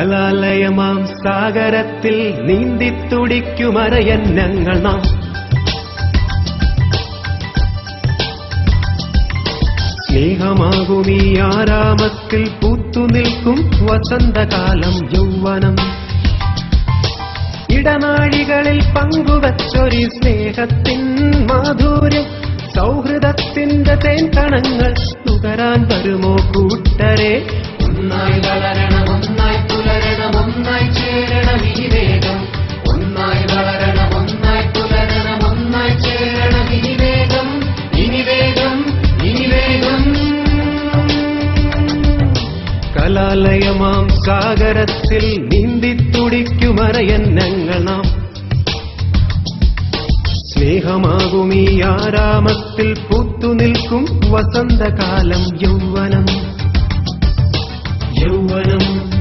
കലാലയമാം സാഗരത്തിൽ നീന്തിത്തുടിക്കുമറയൻ ഞങ്ങൾ നാം സ്നേഹമാകും ഈ ആരാമത്തിൽ പൂത്തുനിൽക്കും വസന്തകാലം യൗവനം ഇടനാഴികളിൽ പങ്കുവച്ചൊരു സ്നേഹത്തിൻ മാധുര്യം സൗഹൃദത്തിന്റെ തേൻകണങ്ങൾ നുകരാൻ വരുമോ കൂട്ടരെ ഒന്നായി വളരണം ഒന്നായി പുലരണം ഒന്നായി ചേരണം ഈ വേഗം ഒന്നായി വളരണം ഒന്നായി പുലരണം ഒന്നായി ചേരണം ഇനി വേഗം ഇനി വേഗം ഇനി വേഗം കലാലയമാം സാഗരത്തിൽ നീന്തിത്തുടിക്കുമറയൻ ഞങ്ങൾ നാം സ്നേഹമാകും ഈ ആരാമത്തിൽ പൂത്തുനിൽക്കും വസന്തകാലം യൗവനം യൗവനം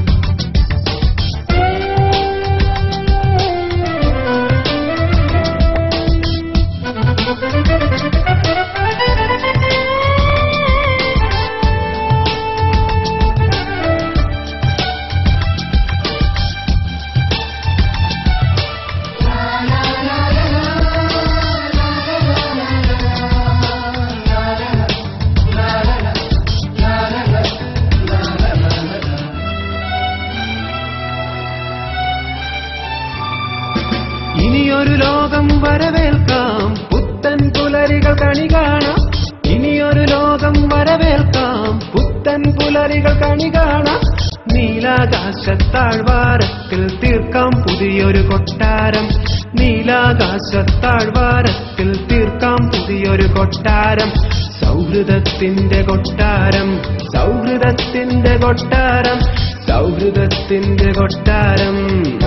ഇനിയൊരു ലോകം വരവേൽക്കാം പുത്തൻ പുലരികൾ കണി കാണാം ഇനിയൊരു ലോകം വരവേൽക്കാം പുത്തൻ പുലരികൾ കണി കാണാം നീലാകാശത്താഴ്വാരത്തിൽ തീർക്കാം പുതിയൊരു കൊട്ടാരം നീലാകാശത്താഴ്വാരത്തിൽ തീർക്കാം പുതിയൊരു കൊട്ടാരം സൗഹൃദത്തിന്റെ കൊട്ടാരം സൗഹൃദത്തിന്റെ കൊട്ടാരം സൗഹൃദത്തിന്റെ കൊട്ടാരം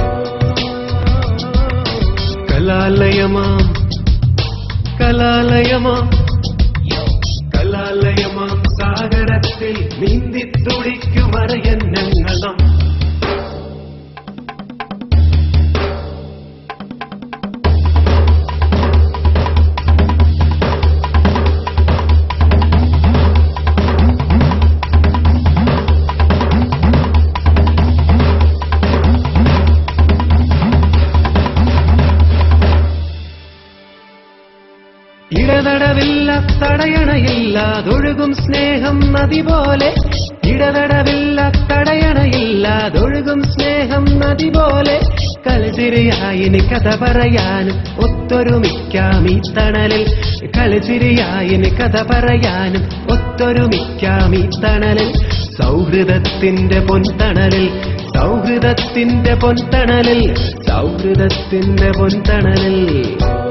കലാലയമാം കലാലയമാം കലാലയമാം സാഗരത്തിൽ നീന്തിത്തുടിക്കുമറയൻ ഞങ്ങളും ഇടതടവില്ല തടയണയില്ലാതൊഴുകും സ്നേഹം നദി പോലെ ഇടതടവില്ല തടയണയില്ലാതൊഴുകും സ്നേഹം നദി പോലെ കളിച്ചിരിയായിനി കഥ പറയാനും ഒത്തൊരുമിക്കാം ഈ തണലിൽ കളിച്ചിരിയായിനി കഥ പറയാനും ഒത്തൊരുമിക്കാം ഈ തണലിൽ സൗഹൃദത്തിന്റെ പൊൻതണലിൽ സൗഹൃദത്തിന്റെ പൊൻതണലിൽ സൗഹൃദത്തിന്റെ പൊൻതണലിൽ